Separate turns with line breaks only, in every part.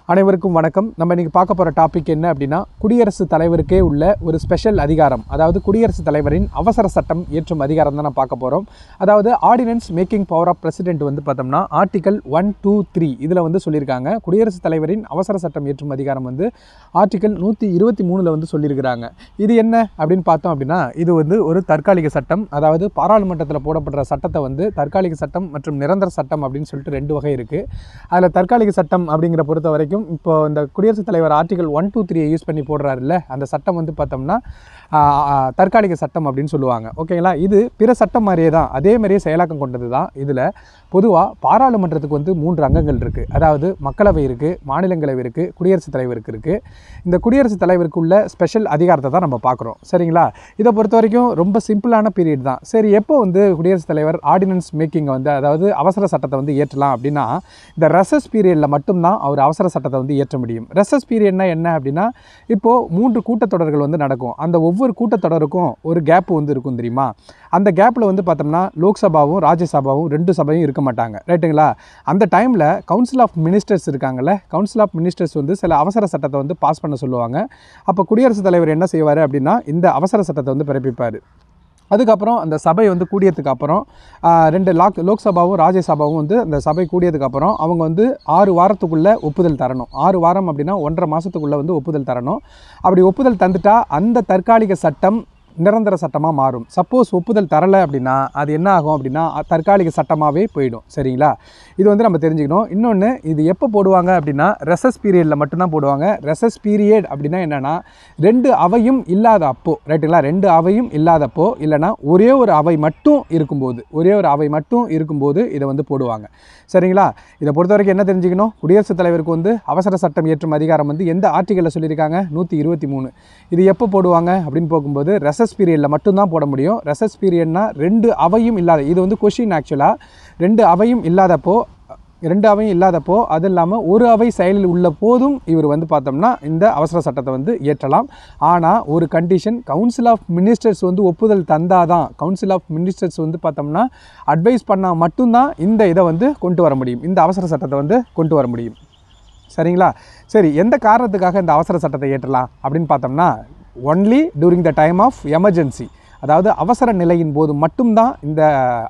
அனைவருக்கும் வணக்கம் நம்ம இன்றைக்கி பார்க்க போகிற டாபிக் என்ன அப்படின்னா குடியரசுத் தலைவருக்கே உள்ள ஒரு ஸ்பெஷல் அதிகாரம் அதாவது குடியரசுத் தலைவரின் அவசர சட்டம் இயற்றும் அதிகாரம் தான் நான் பார்க்க போகிறோம் அதாவது ordinance making power of president வந்து பார்த்தோம்னா ஆர்டிகல் ஒன் டூ த்ரீ இதில் வந்து சொல்லியிருக்காங்க குடியரசுத் தலைவரின் அவசர சட்டம் இயற்றும் அதிகாரம் வந்து ஆர்டிகல் நூற்றி இருபத்தி மூணில் வந்து சொல்லியிருக்கிறாங்க இது என்ன அப்படின்னு பார்த்தோம் அப்படின்னா இது வந்து ஒரு தற்காலிக சட்டம் அதாவது பாராளுமன்றத்தில் போடப்படுற சட்டத்தை வந்து தற்காலிக சட்டம் மற்றும் நிரந்தர சட்டம் அப்படின்னு சொல்லிட்டு ரெண்டு வகை இருக்குது அதில் தற்காலிக சட்டம் அப்படிங்கிற பொறுத்த வரைக்கும் இப்போ இந்த குடியரசுத் தலைவர் ஆர்டிகல் ஒன் டூ த்ரீயை யூஸ் பண்ணி போடுறாருல்ல அந்த சட்டம் வந்து பார்த்தோம்னா ஆ, ஆ, தற்காலிக சட்டம் அப்படின்னு சொல்லுவாங்க ஓகேங்களா இது பிற சட்டம் மாதிரியே தான் அதே மாதிரியே செயலாக்கம் கொண்டது தான் இதில் பொதுவாக பாராளுமன்றத்துக்கு வந்து மூன்று அங்கங்கள் இருக்குது அதாவது மக்களவை இருக்குது மாநிலங்களவை இருக்குது குடியரசுத் தலைவருக்கு இருக்குது இந்த குடியரசுத் தலைவருக்கு உள்ள ஸ்பெஷல் அதிகாரத்தை தான் நம்ம பார்க்குறோம் சரிங்களா இதை பொறுத்த வரைக்கும் ரொம்ப சிம்பிளான பீரியட் தான் சரி எப்போ வந்து குடியரசுத் தலைவர் ஆர்டினன்ஸ் மேக்கிங்கை வந்து அதாவது அவசர சட்டத்தை வந்து ஏற்றலாம் அப்படின்னா இந்த ரெசஸ் பீரியடில் மட்டும்தான் அவர் அவசர சட்டத்தை வந்து ஏற்ற முடியும் ரெசஸ் பீரியட்னா என்ன அப்படின்னா இப்போது மூன்று கூட்டத்தொடர்கள் வந்து நடக்கும் அந்த ஒவ்வொரு கூட்டத்தொடருக்கும் ஒரு கேப் வந்து இருக்கும் தெரியுமா அந்த கேப்பில் வந்து பார்த்தோம்னா லோக்சபாவும் ராஜ்யசபாவும் ரெண்டு சபையும் இருக்க மாட்டாங்க ரைட்டுங்களா அந்த டைமில் கவுன்சில் ஆஃப் மினிஸ்டர்ஸ் இருக்காங்கல்ல கவுன்சில் ஆஃப் மினிஸ்டர்ஸ் வந்து சில அவசர சட்டத்தை வந்து பாஸ் பண்ண சொல்லுவாங்க அப்போ குடியரசுத் தலைவர் என்ன செய்வார் அப்படின்னா இந்த அவசர சட்டத்தை வந்து பிறப்பிப்பார் அதுக்கப்புறம் அந்த சபை வந்து கூடியதுக்கு அப்புறம் ஆ, ரெண்டு லாக் லோக்சபாவும் ராஜ்யசபாவும் வந்து அந்த சபை கூடியதுக்கு அப்புறம் அவங்க வந்து ஆறு வாரத்துக்குள்ளே ஒப்புதல் தரணும் ஆறு வாரம் அப்படின்னா ஒன்றரை மாதத்துக்குள்ளே வந்து ஒப்புதல் தரணும் அப்படி ஒப்புதல் தந்துட்டா அந்த தற்காலிக சட்டம் நிரந்தர சட்டமாக மாறும் சப்போஸ் ஒப்புதல் தரலை அப்படின்னா அது என்ன ஆகும் அப்படின்னா அ- தற்காலிக சட்டமாகவே போயிடும் சரிங்களா இது வந்து நம்ம தெரிஞ்சுக்கணும் இன்னொன்று இது எப்போ போடுவாங்க அப்படின்னா ரெசஸ் பீரியடில் மட்டும்தான் போடுவாங்க ரெசஸ் பீரியட் அப்படின்னா என்னென்னா ரெண்டு அவையும் இல்லாத அப்போ ரைட்டுங்களா ரெண்டு அவையும் இல்லாதப்போ இல்லைனா ஒரே ஒரு அவை மட்டும் இருக்கும்போது ஒரே ஒரு அவை மட்டும் இருக்கும்போது இதை வந்து போடுவாங்க சரிங்களா இதை பொறுத்த வரைக்கும் என்ன தெரிஞ்சுக்கணும் குடியரசுத் தலைவருக்கு வந்து அவசர சட்டம் இயற்றும் அதிகாரம் வந்து எந்த ஆர்டிகளில் சொல்லியிருக்காங்க நூற்றி இருபத்தி மூணு இது எப்போ போடுவாங்க அப்படின்னு போகும்போது ரெசஸ் பீரியடில் மட்டும்தான் போட முடியும் ரெசஸ் பீரியட்னா ரெண்டு அவையும் இல்லாத இது வந்து கொஷின் ஆக்சுவலாக ரெண்டு அவையும் இல்லாதப்போ ரெண்டு அவையும் இல்லாதப்போ அது இல்லாமல் ஒரு அவை செயலில் உள்ள போதும் இவர் வந்து பார்த்தோம்னா இந்த அவசர சட்டத்தை வந்து இயற்றலாம் ஆனால் ஒரு கண்டிஷன் கவுன்சில் ஆஃப் மினிஸ்டர்ஸ் வந்து ஒப்புதல் தந்தாதான் கவுன்சில் ஆஃப் மினிஸ்டர்ஸ் வந்து பார்த்தோம்னா அட்வைஸ் பண்ணால் மட்டும்தான் இந்த இதை வந்து கொண்டு வர முடியும் இந்த அவசர சட்டத்தை வந்து கொண்டு வர முடியும் சரிங்களா சரி எந்த காரணத்துக்காக இந்த அவசர சட்டத்தை ஏற்றலாம் அப்படின்னு பார்த்தோம்னா only during the time of emergency அதாவது அவசர நிலையின் போது மட்டும்தான் இந்த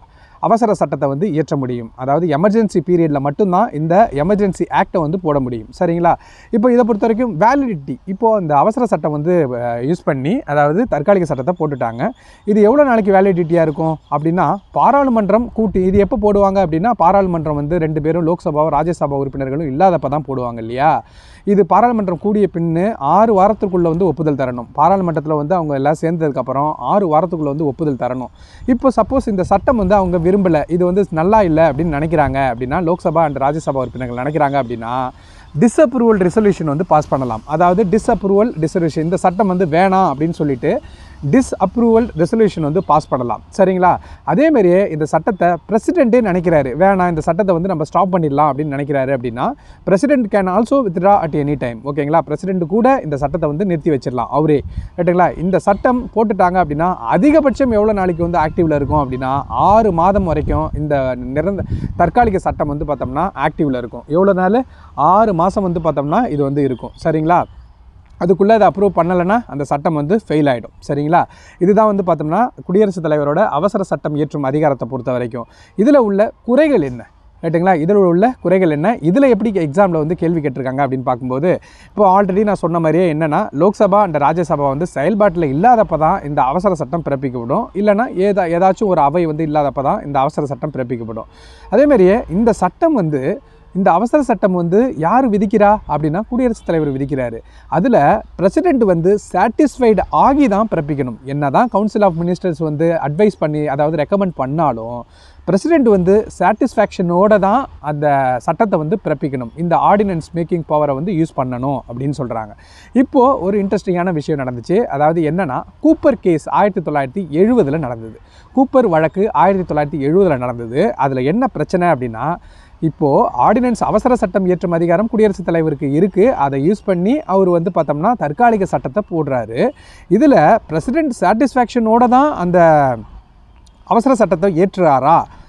அவசர சட்டத்தை வந்து இயற்ற முடியும் அதாவது எமர்ஜென்சி பீரியடில் மட்டும்தான் இந்த எமர்ஜென்சி ஆக்டை வந்து போட முடியும் சரிங்களா இப்போ இதை பொறுத்த வரைக்கும் வேலிடிட்டி இப்போது இந்த அவசர சட்டம் வந்து யூஸ் பண்ணி அதாவது தற்காலிக சட்டத்தை போட்டுட்டாங்க இது எவ்வளோ நாளைக்கு வேலிடிட்டியாக இருக்கும் அப்படின்னா பாராளுமன்றம் கூட்டி இது எப்போ போடுவாங்க அப்படின்னா பாராளுமன்றம் வந்து ரெண்டு பேரும் லோக்சபாவும் ராஜ்யசபா உறுப்பினர்களும் இல்லாதப்ப தான் போடுவாங்க இல்லையா இது பாராளுமன்றம் கூடிய பின்னு ஆறு வாரத்துக்குள்ளே வந்து ஒப்புதல் தரணும் பாராளுமன்றத்தில் வந்து அவங்க எல்லாம் சேர்ந்ததுக்கப்புறம் ஆறு வாரத்துக்குள்ளே வந்து ஒப்புதல் தரணும் இப்போ சப்போஸ் இந்த சட்டம் வந்து அவங்க விரும்பலை இது வந்து நல்லா இல்லை அப்படின்னு நினைக்கிறாங்க அப்படின்னா லோக்சபா அண்ட் ராஜ்யசபா உறுப்பினர்கள் நினைக்கிறாங்க அப்படின்னா டிஸ்அப்ரூவல் ரெசல்யூஷன் வந்து பாஸ் பண்ணலாம் அதாவது டிஸ்அப்ரூவல் டிசல்யூஷன் இந்த சட்டம் வந்து வேணாம் அப்படின்னு சொல்லிட்டு டிஸ்அப்ரூவல் ரெசல்யூஷன் வந்து பாஸ் பண்ணலாம் சரிங்களா அதேமாரியே இந்த சட்டத்தை பிரசிடெண்ட்டே நினைக்கிறாரு வேணாம் இந்த சட்டத்தை வந்து நம்ம ஸ்டாப் பண்ணிடலாம் அப்படின்னு நினைக்கிறாரு அப்படின்னா president can also withdraw at any time ஓகேங்களா பிரசிடென்ட் கூட இந்த சட்டத்தை வந்து நிறுத்தி வச்சிடலாம் அவரே ரைட்டுங்களா இந்த சட்டம் போட்டுட்டாங்க அப்படின்னா அதிகபட்சம் எவ்வளோ நாளைக்கு வந்து ஆக்டிவில் இருக்கும் அப்படின்னா ஆறு மாதம் வரைக்கும் இந்த நிரந்த தற்காலிக சட்டம் வந்து பார்த்தோம்னா ஆக்டிவில் இருக்கும் எவ்வளோ நாள் ஆறு மாதம் வந்து பார்த்தோம்னா இது வந்து இருக்கும் சரிங்களா அதுக்குள்ளே அதை அப்ரூவ் பண்ணலைன்னா அந்த சட்டம் வந்து ஃபெயில் ஆகிடும் சரிங்களா இதுதான் வந்து பார்த்தோம்னா குடியரசுத் தலைவரோட அவசர சட்டம் இயற்றும் அதிகாரத்தை பொறுத்த வரைக்கும் இதில் உள்ள குறைகள் என்ன ரைட்டுங்களா இதில் உள்ள குறைகள் என்ன இதில் எப்படி எக்ஸாமில் வந்து கேள்வி கேட்டிருக்காங்க அப்படின்னு பார்க்கும்போது இப்போ ஆல்ரெடி நான் சொன்ன மாதிரியே என்னென்னா லோக்சபா அண்ட் ராஜ்யசபா வந்து செயல்பாட்டில் இல்லாதப்ப தான் இந்த அவசர சட்டம் பிறப்பிக்கப்படும் இல்லைனா ஏதா ஏதாச்சும் ஒரு அவை வந்து இல்லாதப்ப தான் இந்த அவசர சட்டம் பிறப்பிக்கப்படும் அதேமாதிரியே இந்த சட்டம் வந்து இந்த அவசர சட்டம் வந்து யார் விதிக்கிறா அப்படின்னா குடியரசுத் தலைவர் விதிக்கிறாரு அதில் பிரசிடெண்ட் வந்து சாட்டிஸ்ஃபைடு ஆகி தான் பிறப்பிக்கணும் என்ன தான் கவுன்சில் ஆஃப் மினிஸ்டர்ஸ் வந்து அட்வைஸ் பண்ணி அதாவது ரெக்கமெண்ட் பண்ணாலும் பிரசிடெண்ட் வந்து சாட்டிஸ்ஃபேக்ஷனோட தான் அந்த சட்டத்தை வந்து பிறப்பிக்கணும் இந்த ஆர்டினன்ஸ் மேக்கிங் பவரை வந்து யூஸ் பண்ணணும் அப்படின்னு சொல்கிறாங்க இப்போது ஒரு இன்ட்ரெஸ்டிங்கான விஷயம் நடந்துச்சு அதாவது என்னன்னா கூப்பர் கேஸ் ஆயிரத்தி தொள்ளாயிரத்தி எழுபதில் நடந்தது கூப்பர் வழக்கு ஆயிரத்தி தொள்ளாயிரத்தி எழுபதில் நடந்தது அதில் என்ன பிரச்சனை அப்படின்னா இப்போது ஆர்டினன்ஸ் அவசர சட்டம் இயற்றும் அதிகாரம் குடியரசுத் தலைவருக்கு இருக்குது அதை யூஸ் பண்ணி அவர் வந்து பார்த்தோம்னா தற்காலிக சட்டத்தை போடுறாரு இதில் பிரசிடெண்ட் சாட்டிஸ்ஃபேக்ஷனோட தான் அந்த அவசர சட்டத்தை ஏற்றுறாரா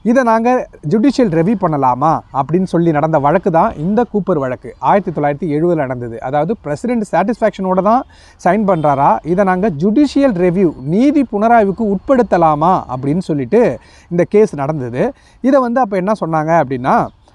இதை நாங்கள் ஜுடிஷியல் ரெவி பண்ணலாமா அப்படின்னு சொல்லி நடந்த வழக்கு தான் இந்த கூப்பர் வழக்கு ஆயிரத்தி தொள்ளாயிரத்தி எழுபதில் நடந்தது அதாவது பிரசிடென்ட் சாட்டிஸ்ஃபேக்ஷனோட தான் சைன் பண்ணுறாரா இதை நாங்கள் ஜுடிஷியல் ரெவ்யூ நீதி புனராய்வுக்கு உட்படுத்தலாமா அப்படின்னு சொல்லிட்டு இந்த கேஸ் நடந்தது இதை வந்து அப்போ என்ன சொன்னாங்க அப்படின்னா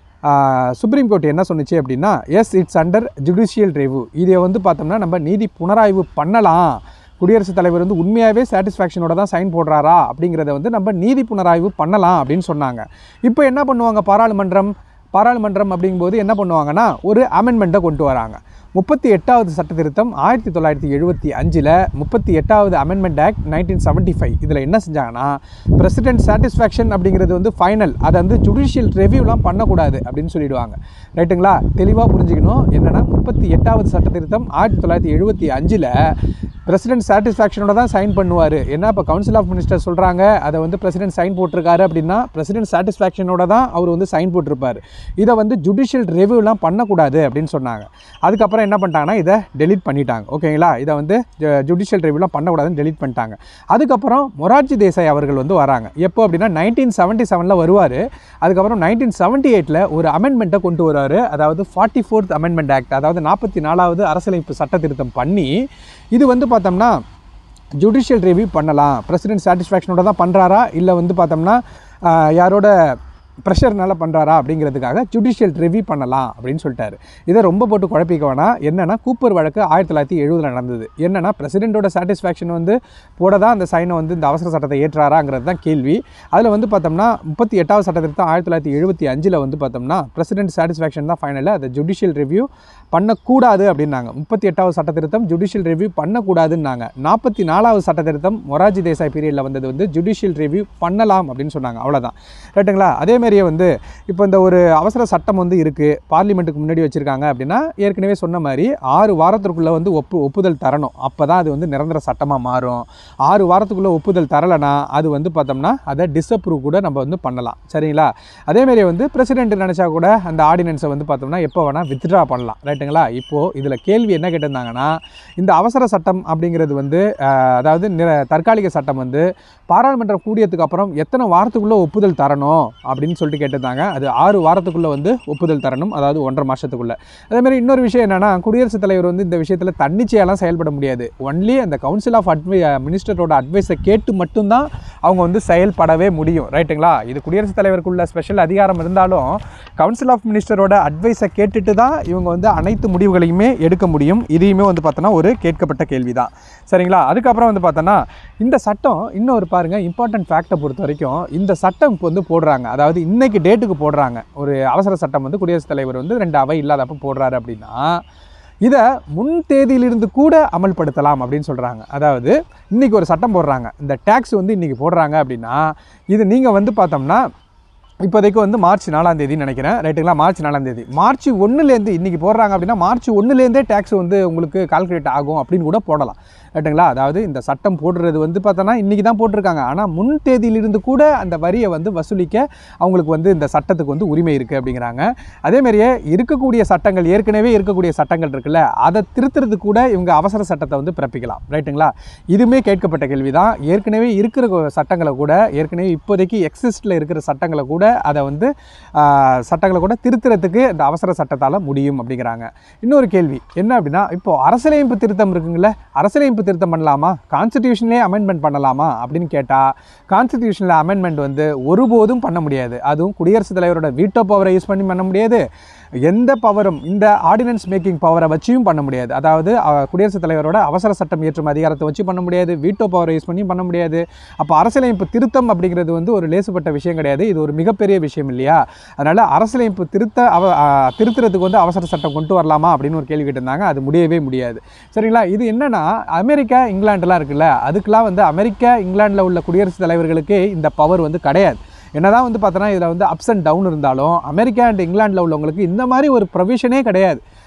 சுப்ரீம் கோர்ட் என்ன சொன்னுச்சு அப்படின்னா yes it's under judicial review இதை வந்து பார்த்தோம்னா நம்ம நீதி புனராய்வு பண்ணலாம் குடியரசுத் தலைவர் வந்து உண்மையாகவே சாட்டிஸ்ஃபேக்ஷனோட தான் சைன் போடுறாரா அப்படிங்கிறத வந்து நம்ம நீதி புனராய்வு பண்ணலாம் அப்படின்னு சொன்னாங்க இப்போ என்ன பண்ணுவாங்க பாராளுமன்றம் பாராளுமன்றம் அப்படிங்கும்போது என்ன பண்ணுவாங்கன்னா ஒரு அமெண்ட்மெண்ட்டை கொண்டு வராங்க முப்பத்தி எட்டாவது சட்ட திருத்தம் ஆயிரத்தி தொள்ளாயிரத்தி எழுபத்தி அஞ்சில் முப்பத்தி எட்டாவது amendment act nineteen seventy five இதில் என்ன செஞ்சாங்கன்னா பிரசிடென்ட் சாட்டிஸ்ஃபேக்ஷன் அப்படிங்கிறது வந்து ஃபைனல் அதை வந்து ஜுடிஷியல் ரெவ்யூலாம் பண்ணக்கூடாது அப்படின்னு சொல்லிடுவாங்க ரைட்டுங்களா தெளிவாக புரிஞ்சுக்கணும் என்னென்னா முப்பத்தி எட்டாவது சட்ட திருத்தம் ஆயிரத்தி தொள்ளாயிரத்தி எழுபத்தி அஞ்சில் பிரசிடென்ட் சாட்டிஸ்ஃபேக்ஷனோட தான் சைன் பண்ணுவார் என்ன இப்போ கவுன்சில் ஆஃப் மினிஸ்டர் சொல்கிறாங்க அதை வந்து பிரசிடென்ட் சைன் போட்டிருக்காரு அப்படின்னா பிரசிடென்ட் சாட்டிஸ்ஃபேக்ஷனோட தான் அவர் வந்து சைன் போட்டிருப்பார் இதை வந்து ஜுடிஷியல் ரெவ்யூலாம் பண்ணக்கூடாது அப்படின்னு சொன்னாங்க அதுக்கப்புறம் என்ன பண்ணிட்டாங்கன்னா இதை டெலீட் பண்ணிட்டாங்க ஓகேங்களா இதை வந்து ஜுடிஷியல் ரெவ்யூலாம் பண்ணக்கூடாதுன்னு டெலீட் பண்ணிட்டாங்க அதுக்கப்புறம் மொரார்ஜி தேசாய் அவர்கள் வந்து வராங்க எப்போ அப்படின்னா நைன்டீன் செவன்ட்டி செவனில் வருவார் அதுக்கப்புறம் நைன்டீன் செவன்ட்டி எயிட்டில் ஒரு அமெண்ட்மெண்ட்டை கொண்டு வராரு அதாவது ஃபார்ட்டி ஃபோர்த் அமெண்ட்மெண்ட் ஆக்ட் அதாவது நாற்பத்தி நாலாவது அரசியலமைப்பு சட்ட திருத்தம் பண்ணி இது வந்து பார்த்தோம்னா ஜுடிஷியல் ரிவ்யூ பண்ணலாம் பிரசிடென்ட் சாட்டிஸ்ஃபேக்ஷனோட தான் பண்ணுறாரா இல்லை வந்து பார்த்தோம்னா ஆஹ், யாரோட ப்ரெஷர்னால பண்ணுறாரா அப்படிங்கிறதுக்காக ஜுடிஷியல் ரிவ்யூ பண்ணலாம் அப்படின்னு சொல்லிட்டாரு இதை ரொம்ப போட்டு குழப்பிக்க வேணாம் என்னென்னா கூப்பர் வழக்கு ஆயிரத்தி தொள்ளாயிரத்தி எழுபதில் நடந்தது என்னென்னா பிரசிடென்ட்டோட சாட்டிஸ்ஃபேக்ஷன் வந்து போட தான் அந்த சைனை வந்து இந்த அவசர சட்டத்தை ஏற்றாராங்கிறது தான் கேள்வி அதில் வந்து பார்த்தோம்னா முப்பத்தி எட்டாவது சட்ட திருத்தம் ஆயிரத்தி தொள்ளாயிரத்தி எழுபத்தி அஞ்சில் வந்து பார்த்தோம்னா பிரசிடென்ட் சாட்டிஸ்ஃபேக்ஷன் தான் ஃபைனலில் அதை ஜுடிஷியல் ரிவ்யூ பண்ணக்கூடாது அப்படின்னாங்க முப்பத்தி எட்டாவது சட்ட திருத்தம் ஜுடிஷியல் ரிவ்யூ பண்ணக்கூடாதுன்னாங்க நாற்பத்தி நாலாவது சட்ட திருத்தம் மொராஜி தேசாய் பீரியடில் வந்தது வந்து ஜுடிஷியல் ரிவ்யூ பண்ணலாம் அப்படின்னு சொன்னாங்க அவ்வளோதான் ரைட்டுங்களா அதே மாதிரியே வந்து இப்போ இந்த ஒரு அவசர சட்டம் வந்து இருக்குது பார்லிமெண்ட்டுக்கு முன்னாடி வச்சுருக்காங்க அப்படின்னா ஏற்கனவே சொன்ன மாதிரி ஆறு வாரத்திற்குள்ளே வந்து ஒப்பு ஒப்புதல் தரணும் அப்போ தான் அது வந்து நிரந்தர சட்டமாக மாறும் ஆறு வாரத்துக்குள்ளே ஒப்புதல் தரலைன்னா அது வந்து பார்த்தோம்னா அதை டிஸ்அப்ரூவ் கூட நம்ம வந்து பண்ணலாம் சரிங்களா அதேமாரி வந்து பிரசிடென்ட் நினச்சா கூட அந்த ஆர்டினன்ஸை வந்து பார்த்தோம்னா எப்போ வேணால் வித்ட்ரா பண்ணலாம் ரைட்டுங்களா இப்போது இதில் கேள்வி என்ன கேட்டிருந்தாங்கன்னா இந்த அவசர சட்டம் அப்படிங்கிறது வந்து அஹ், அதாவது நிர தற்காலிக சட்டம் வந்து பாராளுமன்றம் கூடியதுக்கு அப்புறம் எத்தனை வாரத்துக்குள்ளே ஒப்புதல் தரணும் அப்படின்னு சொல்லிட்டு கேட்டிருந்தாங்க அது ஆறு வாரத்துக்குள்ளே வந்து ஒப்புதல் தரணும் அதாவது ஒன்றரை மாதத்துக்குள்ளே அதேமாதிரி இன்னொரு விஷயம் என்னென்னா குடியரசுத் தலைவர் வந்து இந்த விஷயத்தில் தன்னிச்சையெல்லாம் செயல்பட முடியாது ஒன்லி அந்த கவுன்சில் ஆஃப் அட்வை மினிஸ்டரோட அட்வைஸை கேட்டு மட்டும்தான் அவங்க வந்து செயல்படவே முடியும் ரைட்டுங்களா இது குடியரசுத் தலைவருக்குள்ள ஸ்பெஷல் அதிகாரம் இருந்தாலும் கவுன்சில் ஆஃப் மினிஸ்டரோட அட்வைஸை கேட்டுட்டு தான் இவங்க வந்து அனைத்து முடிவுகளையுமே எடுக்க முடியும் இதையுமே வந்து பார்த்தோன்னா ஒரு கேட்கப்பட்ட கேள்வி தான் சரிங்களா அதுக்கப்புறம் வந்து பார்த்தோன்னா இந்த சட்டம் இன்னும் ஒரு பாருங்கள் இம்பார்ட்டன்ட் ஃபேக்டை பொறுத்த வரைக்கும் இந்த சட்டம் இப்போ வந்து போடுறாங்க அதாவது இன்னைக்கு டேட்டுக்கு போடுறாங்க ஒரு அவசர சட்டம் வந்து குடியரசுத் தலைவர் வந்து ரெண்டு அவை இல்லாதப்ப போடுறாரு அப்படின்னா இதை முன் தேதியிலிருந்து கூட அமல்படுத்தலாம் அப்படின்னு சொல்கிறாங்க அதாவது இன்றைக்கி ஒரு சட்டம் போடுறாங்க இந்த டேக்ஸ் வந்து இன்றைக்கி போடுறாங்க அப்படின்னா இது நீங்கள் வந்து பார்த்தோம்னா இப்போதைக்கு வந்து மார்ச் நாலாம் தேதின்னு நினைக்கிறேன் ரைட்டுங்களா மார்ச் நாலாம் தேதி மார்ச் ஒன்றுலேருந்து இன்றைக்கி போடுறாங்க அப்படின்னா மார்ச் ஒன்றுலேருந்தே டேக்ஸ் வந்து உங்களுக்கு கால்குலேட் ஆகும் அப்படின்னு கூட போடலாம் ரைட்டுங்களா அதாவது இந்த சட்டம் போடுறது வந்து பார்த்தோன்னா இன்றைக்கி தான் போட்டிருக்காங்க ஆனால் முன் தேதியிலிருந்து கூட அந்த வரியை வந்து வசூலிக்க அவங்களுக்கு வந்து இந்த சட்டத்துக்கு வந்து உரிமை இருக்குது அப்படிங்கிறாங்க அதேமாரியே இருக்கக்கூடிய சட்டங்கள் ஏற்கனவே இருக்கக்கூடிய சட்டங்கள் இருக்குல்ல அதை திருத்துறது கூட இவங்க அவசர சட்டத்தை வந்து பிறப்பிக்கலாம் ரைட்டுங்களா இதுவுமே கேட்கப்பட்ட கேள்வி தான் ஏற்கனவே இருக்கிற கொ- சட்டங்களை கூட ஏற்கனவே இப்போதைக்கு எக்ஸிஸ்டில் இருக்கிற சட்டங்களை கூட அதை வந்து ஆஹ், சட்டங்களை கூட திருத்துறதுக்கு இந்த அவசர சட்டத்தால் முடியும் அப்படிங்கிறாங்க இன்னொரு கேள்வி என்ன அப்படின்னா இப்போ அரசியலமைப்பு திருத்தம் இருக்குங்கள அரசியலமைப்பு திருத்தம் பண்ணலாமா கான்ஸ்டிடியூஷன்லேயே அமெண்ட்மெண்ட் பண்ணலாமா அப்படின்னு கேட்டால் கான்ஸ்டிடியூஷனில் அமெண்ட்மெண்ட் வந்து ஒருபோதும் பண்ண முடியாது அதுவும் குடியரசுத் தலைவரோட வீட்டோ பவரை யூஸ் பண்ணி பண்ண முடியாது எந்த பவரும் இந்த ஆர்டினன்ஸ் மேக்கிங் பவரை வச்சியும் பண்ண முடியாது அதாவது அஹ், குடியரசுத் தலைவரோட அவசர சட்டம் இயற்றும் அதிகாரத்தை வச்சு பண்ண முடியாது வீட்டோ பவரை யூஸ் பண்ணி பண்ண முடியாது அப்போ அரசியலமைப்பு திருத்தம் அப்படிங்கிறது வந்து ஒரு லேசுப்பட்ட விஷயம் கிடையாது இது ஒரு மிகப்பெரிய விஷயம் இல்லையா அதனால் அரசியலமைப்பு திருத்த அவ அஹ், திருத்துறதுக்கு வந்து அவசர சட்டம் கொண்டு வரலாமா அப்படின்னு ஒரு கேள்வி கேட்டிருந்தாங்க அது முடியவே முடியாது சரிங்களா இது என்னன்னா அமெரிக்கா இங்கிலாண்டுலாம் இருக்குல்ல அதுக்கெலாம் வந்து அமெரிக்கா இங்கிலாண்டில் உள்ள குடியரசுத் தலைவர்களுக்கு இந்த பவர் வந்து கிடையாது என்னதான் வந்து பார்த்தோன்னா இதில் வந்து அப்ஸ் அண்ட் டவுன் இருந்தாலும் அமெரிக்கா அண்ட் இங்கிலாண்டில் உள்ளவங்களுக்கு இந்த மாதிரி ஒரு ப்ரொவிஷனே கிடையாது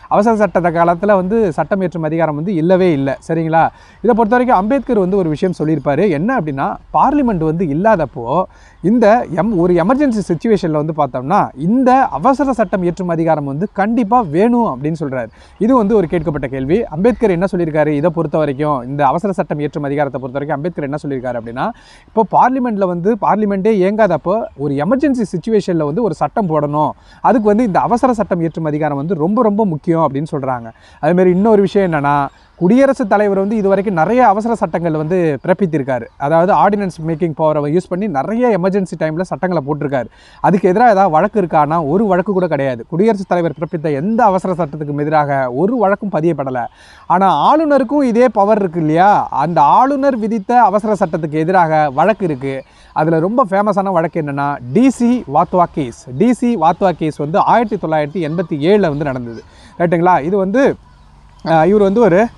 அவசர சட்ட காலத்தில் வந்து சட்டம் இயற்றும் அதிகாரம் வந்து இல்லவே இல்லை சரிங்களா இதை பொறுத்த வரைக்கும் அம்பேத்கர் வந்து ஒரு விஷயம் சொல்லியிருப்பாரு என்ன அப்படின்னா பார்லிமெண்ட் வந்து இல்லாதப்போ இந்த எம் ஒரு எமர்ஜென்சி சுச்சுவேஷனில் வந்து பார்த்தோம்னா இந்த அவசர சட்டம் இயற்றும் அதிகாரம் வந்து கண்டிப்பாக வேணும் அப்படின்னு சொல்கிறார் இது வந்து ஒரு கேட்கப்பட்ட கேள்வி அம்பேத்கர் என்ன சொல்லியிருக்காரு இதை பொறுத்த வரைக்கும் இந்த அவசர சட்டம் இயற்றும் அதிகாரத்தை பொறுத்த வரைக்கும் அம்பேத்கர் என்ன சொல்லியிருக்காரு அப்படின்னா இப்போ பார்லிமெண்ட்டில் வந்து பார்லிமெண்ட்டே இயங்காதப்போ ஒரு எமர்ஜென்சி சுச்சுவேஷனில் வந்து ஒரு சட்டம் போடணும் அதுக்கு வந்து இந்த அவசர சட்டம் இயற்றும் அதிகாரம் வந்து ரொம்ப ரொம்ப முக்கியம் அப்படின்னு சொல்கிறாங்க அதேமாரி இன்னொரு விஷயம் என்னென்னா குடியரசுத் தலைவர் வந்து இது வரைக்கும் நிறைய அவசர சட்டங்கள் வந்து பிறப்பித்திருக்காரு அதாவது ஆர்டினன்ஸ் மேக்கிங் பவரை யூஸ் பண்ணி நிறைய எமர்ஜென்சி டைமில் சட்டங்களை போட்டிருக்காரு அதுக்கு எதிராக ஏதாவது வழக்கு இருக்கானா ஒரு வழக்கு கூட கிடையாது குடியரசுத் தலைவர் பிறப்பித்த எந்த அவசர சட்டத்துக்கும் எதிராக ஒரு வழக்கும் பதியப்படலை ஆனால் ஆளுநருக்கும் இதே பவர் இருக்கு இல்லையா அந்த ஆளுநர் விதித்த அவசர சட்டத்துக்கு எதிராக வழக்கு இருக்குது அதில் ரொம்ப ஃபேமஸான வழக்கு என்னென்னா D C Wadhwa case D C Wadhwa case வந்து ஆயிரத்தி தொள்ளாயிரத்தி எண்பத்தி ஏழில் வந்து நடந்தது ரைட்டுங்களா இது வந்து அஹ், இவர் வந்து ஒரு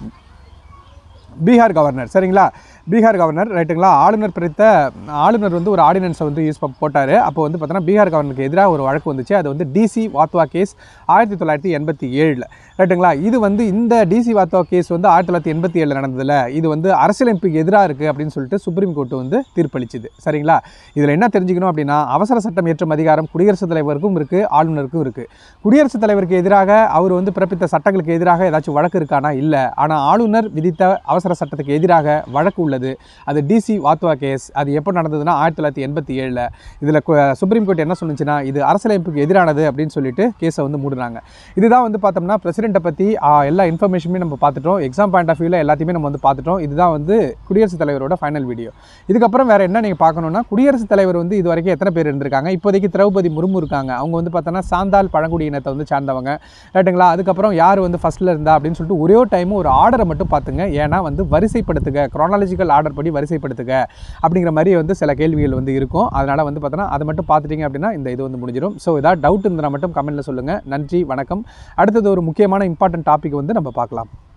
பீகார் கவர்னர் சரிங்களா பீகார் கவர்னர் ரைட்டுங்களா ஆளுநர் பிரித்த ஆளுநர் வந்து ஒரு ஆர்டினன்ஸை வந்து யூஸ் போட்டார் அப்போ வந்து பார்த்தோன்னா பீகார் கவர்னருக்கு எதிராக ஒரு வழக்கு வந்துச்சு அது வந்து டிசி வாத்வா கேஸ் ஆயிரத்தி தொள்ளாயிரத்தி எண்பத்தி ஏழில் ரைட்டுங்களா இது வந்து இந்த டிசி வாத்வா கேஸ் வந்து ஆயிரத்தி தொள்ளாயிரத்தி எண்பத்தி ஏழில் நடந்ததில் இது வந்து அரசியலமைப்புக்கு எதிராக இருக்குது அப்படின்னு சொல்லிட்டு சுப்ரீம் கோர்ட் வந்து தீர்ப்பளிச்சுது சரிங்களா இதில் என்ன தெரிஞ்சுக்கணும் அப்படின்னா அவசர சட்டம் ஏற்றும் அதிகாரம் குடியரசுத் தலைவருக்கும் இருக்குது ஆளுநருக்கும் இருக்குது குடியரசுத் தலைவருக்கு எதிராக அவர் வந்து பிறப்பித்த சட்டங்களுக்கு எதிராக ஏதாச்சும் வழக்கு இருக்கானா இல்லை ஆனால் ஆளுநர் விதித்த அவசர சட்டத்துக்கு எதிராக வழக்கு உள்ளது அது டிசி வாத்வா கேஸ் அது எப்போ நடந்ததுன்னா ஆயிரத்தி தொள்ளாயிரத்தி எண்பத்தி ஏழில் இதில் சுப்ரீம் கோர்ட் என்ன சொன்னுச்சுன்னா இது அரசியலமைப்புக்கு எதிரானது அப்படின்னு சொல்லிட்டு கேஸை வந்து மூடுறாங்க இதுதான் வந்து பார்த்தோம்னா பிரசிடெண்ட்டை பற்றி எல்லா இன்ஃபர்மேஷனுமே நம்ம பார்த்துட்டோம் எக்ஸாம் பாயிண்ட் ஆஃப் வியூவில் எல்லாத்தையுமே நம்ம வந்து பார்த்துட்டோம் இதுதான் வந்து குடியரசுத் தலைவரோட ஃபைனல் வீடியோ இதுக்கப்புறம் வேறு என்ன நீங்கள் பார்க்கணுன்னா குடியரசுத் தலைவர் வந்து இது வரைக்கும் எத்தனை பேர் இருந்திருக்காங்க இப்போதைக்கு திரௌபதி முர்மு இருக்காங்க அவங்க வந்து பார்த்தோன்னா சாந்தால் பழங்குடியினத்தை வந்து சார்ந்தவங்க ரைட்டுங்களா அதுக்கப்புறம் யார் வந்து ஃபஸ்ட்டில் இருந்தா அப்படின்னு சொல்லிட்டு ஒரே ஒரு டைம் ஒரு ஆர்டரை மட்டும் பார்த்துங்க ஏன்னா வந்து வரிசைப்படுத்துக குரோனாலஜிக்கல் ஆர்டர் படி வரிசைப்படுத்துக அப்படிங்கிற மாதிரி வந்து சில கேள்விகள் வந்து இருக்கும் அதனால் வந்து பார்த்தோன்னா அதை மட்டும் பார்த்துட்டீங்க அப்படின்னா இந்த இது வந்து முடிஞ்சிடும் ஸோ ஏதாவது டவுட் இருந்தால் மட்டும் கமெண்ட்டில் சொல்லுங்கள் நன்றி வணக்கம் அடுத்தது ஒரு முக்கியமான இம்பார்ட்டன்ட் டாபிக் வந்து நம்ம பார்க்கலாம்